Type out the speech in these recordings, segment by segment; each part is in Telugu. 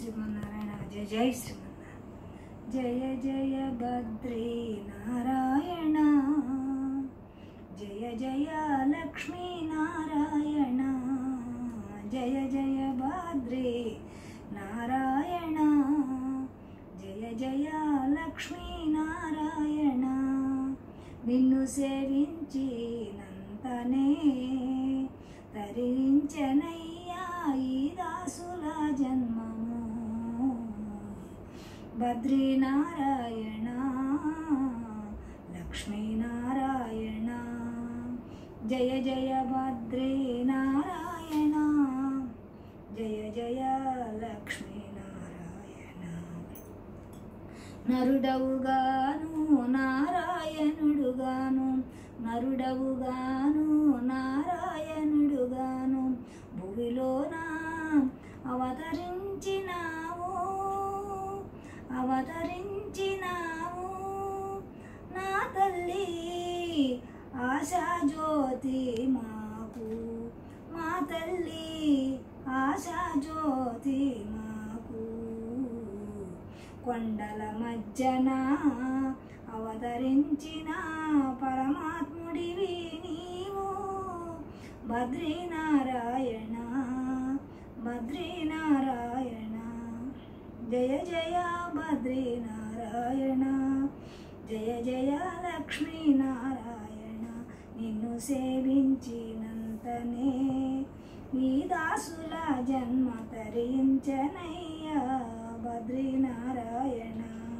శ్రీమన్నారాయణ జయ జయ శ్రీమన్నారాయణ జయ జయ బద్రీ నారాయణ జయ జయ లక్ష్మీ నారాయణ జయ జయ భద్రే నారాయణ జయ జయ లక్ష్మీ నారాయణ నిన్ను సేవించినంతనే తరించనయ్యా ఈ దాసుల జన్మము బద్రీనారాయణ లక్ష్మీనారాయణ జయ జయ బద్రీనారాయణ జయ జయ లక్ష్మీనారాయణ నరుడవుగాను నారాయణుడుగాను నరుడవుగాను నారాయణుడుగాను భూమిలోన అవతరించినావు అవతరించినావు నా తల్లి ఆశాజ్యోతి మాకు మా తల్లి ఆశాజ్యోతి మాకు కొండల మధ్యన అవతరించిన పరమాత్ముడివి నీవు బద్రీనారాయణ బద్రీనారాయణ జయ జయ బద్రీనారాయణ జయ జయ లక్ష్మీనారాయణ నిన్ను సేవించినంతనే ఈ దాసుల జన్మ తరించనయ్యా బద్రీనారాయణ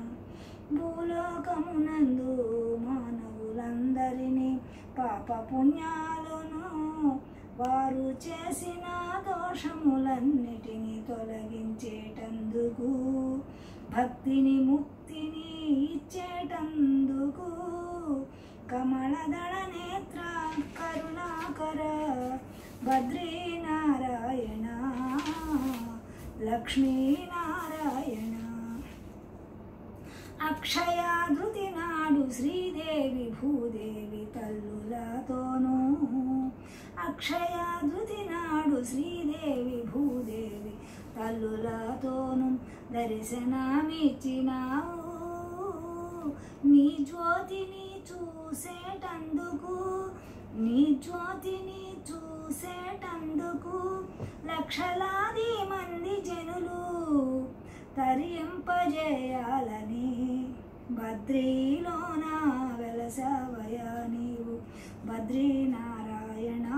భూలోకమునందు మానవులందరినీ పాప పుణ్యాలను వారు చేసిన దోషములన్నిటినీ తొలగించేటందుకు భక్తిని ముక్తిని ఇచ్చేటందుకు కమలదళ నేత్ర కరుణాకర బద్రీనారాయణ లక్ష్మీనారాయణ అక్షయాధృతి నాడు శ్రీదేవి భూదేవి తల్లులతోనూ అక్షయాధృతి నాడు శ్రీదేవి భూదేవి తల్లులతోనూ దర్శనమిచ్చినావు నీ జ్యోతిని చూసేటందుకు నీ జ్యోతిని చూసేటందుకు లక్షలాది మంది జనులు తరింపజేయాలని బద్రీలోన వెలసవయా నీవు బద్రీనారాయణ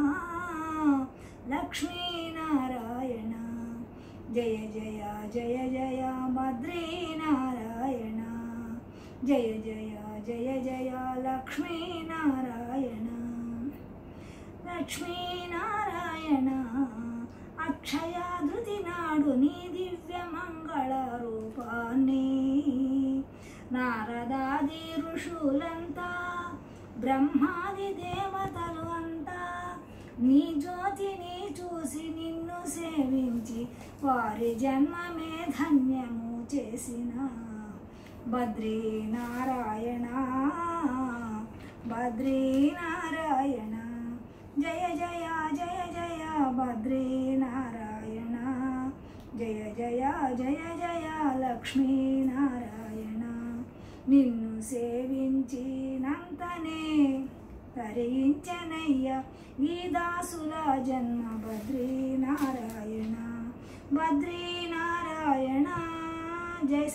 లక్ష్మీనారాయణ జయ జయ జయ జయ బద్రీనారాయణ జయ జయ జయ జయ లక్ష్మీనారాయణ లక్ష్మీనారాయణ అక్షయాధృతి నాడు నీ దివ్య మంగళ రూపాన్ని నారదాది ఋషులంతా బ్రహ్మాది దేవతలు అంతా నీ జ్యోతిని చూసి నిన్ను సేవించి వారి జన్మమే ధన్యము చేసిన బద్రీనారాయణ బద్రీనారాయణ జయ జయ జయ జయ బద్రీనారాయణ జయ జయ జయ జయ లక్ష్మీనారాయణ నిన్ను సేవించినంతనే తరించనయ్య ఈ దాసుల జన్మ బద్రీనారాయణ బద్రీనారాయణ జయ